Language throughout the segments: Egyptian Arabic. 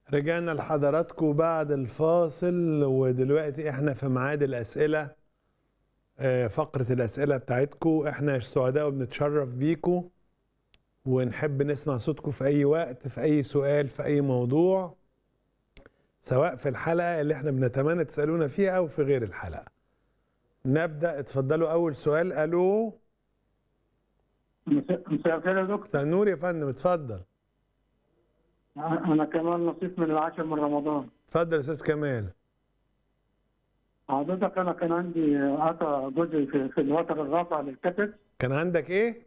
رجعنا لحضراتكم بعد الفاصل ودلوقتي احنا في ميعاد الأسئلة آه، فقرة الأسئلة بتاعتكم احنا سعداء وبنتشرف بيكم ونحب نسمع صوتكم في أي وقت في أي سؤال في أي موضوع سواء في الحلقة اللي احنا بنتمنى تسألونا فيها أو في غير الحلقة نبدأ اتفضلوا أول سؤال ألو مساء مساء الخير يا دكتور مساء النور يا فندم اتفضل انا كمان نصيب من العاشر من رمضان اتفضل يا أستاذ كمال حضرتك انا كان عندي قطع جزء في, في الوتر الرافع للكتف كان عندك إيه؟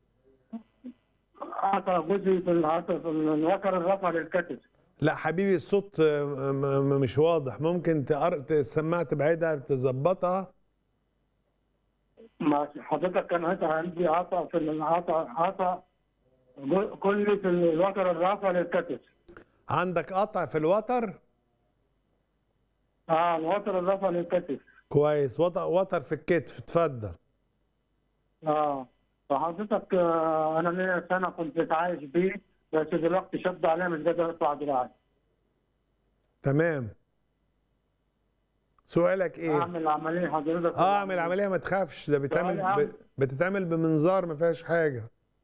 قطع جزء في العطر في الوتر الرافع للكتف لا حبيبي الصوت آه، م- م- مش واضح ممكن تقر... السماعة تبعدها تظبطها مع حضرتك كان قطع عندي قطع في القطع قطع جو- كل في الوتر الرافع للكتف عندك قطع في الوتر اه الوتر الرافع للكتف كويس وتر, وتر في الكتف اتفضل اه فحضرتك آه انا ليا سنه كنت متعايش بيه بس دلوقتي شد عليا مش قادر ارفع دراعي تمام سؤالك ايه اعمل عمليه حضرتك اه اعمل عمليه ما تخافش ده بتعمل سؤالي ب... بتتعمل بمنظار ما فيهاش حاجه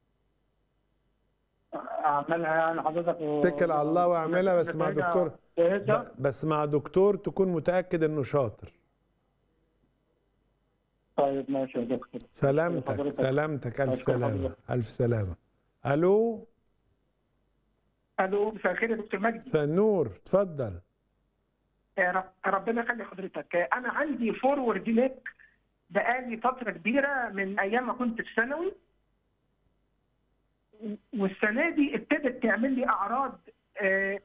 اعملها يعني حضرتك و... اتكل على الله واعملها بس مع نتائجها دكتور كويسه ب... بس مع دكتور تكون متاكد انه شاطر طيب ماشي يا دكتور سلامتك حضرتك. سلامتك الف أشكر سلامه حضرتك. الف سلامه الو الو مساء الخير يا دكتور مجدي مساء النور اتفضل آه، رب- ربنا يخلي حضرتك آه، انا عندي فورورد نيك بقالي فتره كبيره من ايام ما كنت في ثانوي و- والسنه دي ابتدت تعمل لي اعراض آه،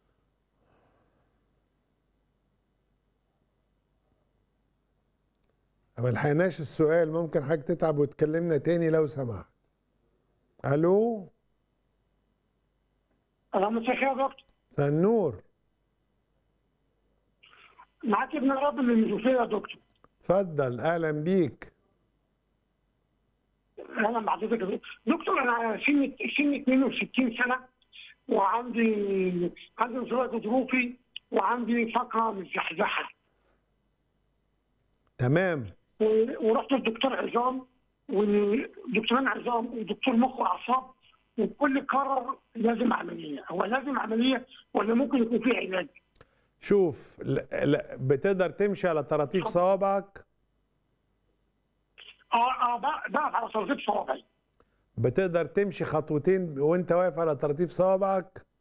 ما لحقناش السؤال ممكن حضرتك تتعب وتكلمنا تاني لو سمحت الو أنا مساء الخير يا دكتور مساء النور معاك ابن رب من المنوفية يا دكتور اتفضل اهلا بيك أنا مع حضرتك يا دكتور. دكتور أنا سني سني 62 سنة وعندي عندي انزلاق غضروفي وعندي فقرة مزحزحة تمام و- ورحت للدكتور عظام ودكتورين عظام ودكتور مخ وأعصاب والكل قرر لازم عملية هو لازم عملية ولا ممكن يكون في علاج؟ شوف لا لا بتقدر تمشي على طراطيف صوابعك اه اه بقى بقى على طرفين صوابعي بتقدر تمشي خطوتين وانت واقف على طراطيف صوابعك